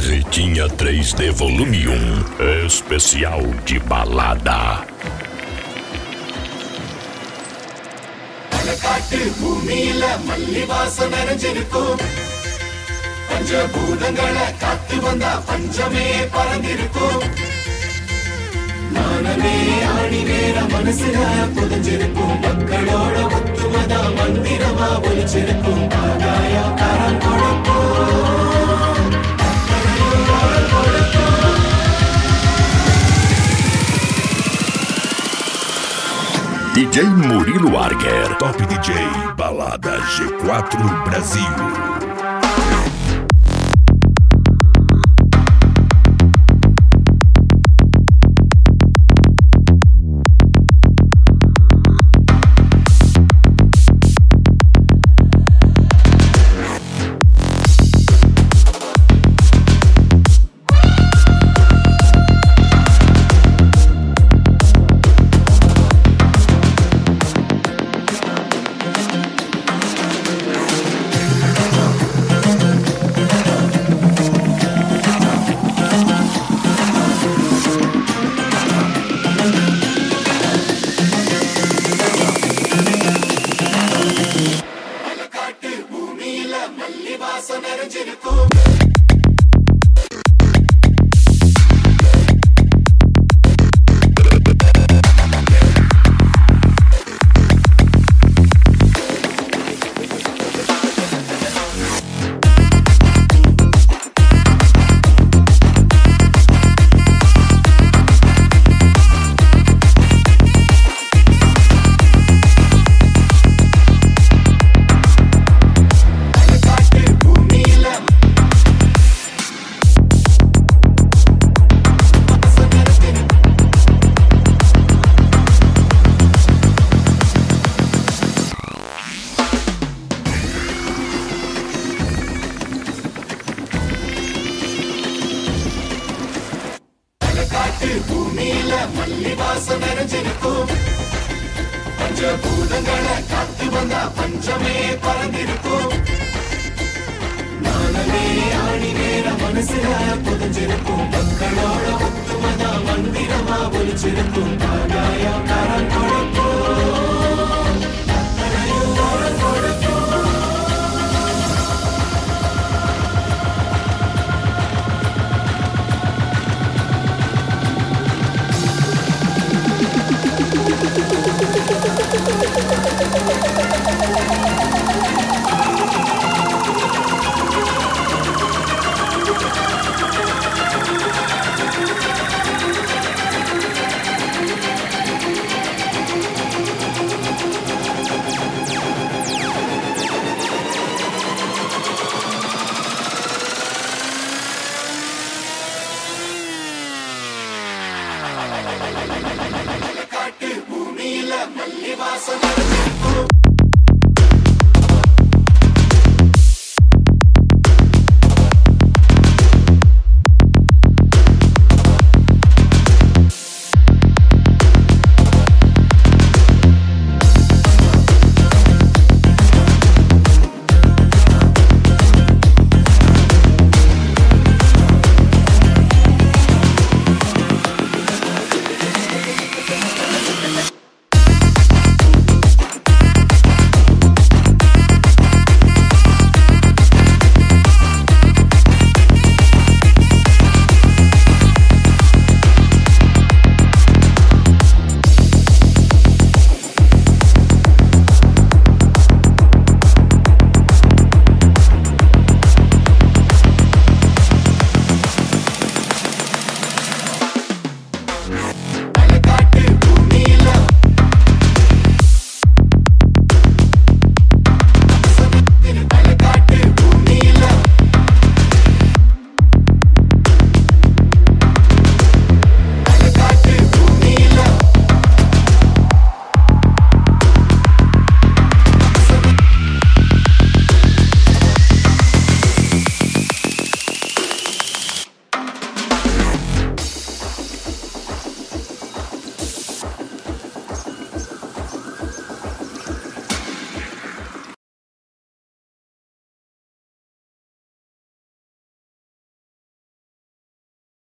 Berretinha 3D Volume 1 Especial de balada. காட்டு பூமியில மல்லி வாசம் நிறைஞ்சிருக்கும் பஞ்சபூதங்களை காத்து வந்தா பஞ்சமே பறந்திருக்கும் நானமே ஆணி வேற மனசுல புதஞ்சிருக்கும் மக்களோட ஒத்துமதா மந்திரமா ஒலிச்சிருக்கும் ஆகாயம் கரம் கொடுக்கும் DJ Murilo Arger. Top DJ Balada G4 Brasil. காட்டு பூமியில மல்லி வாசம் நிறைஞ்சிருக்கும் காட்டு பூமியில வாசம் நிறைஞ்சிருக்கும் காட்டு பூமியில மல்லி வாசம் நிறைஞ்சிருக்கும் பஞ்சபூதங்களை காத்து வந்தா பஞ்சமே பறந்திருக்கும் நானமே ஆணி வேற மனசுல புதஞ்சிருக்கும் மக்களோட ஒத்துமதா மந்திரமா ஒலிச்சிருக்கும் ஆகாயம் கரம் கொடுக்கும் காட்டு பூமியில மல்லி வாசம்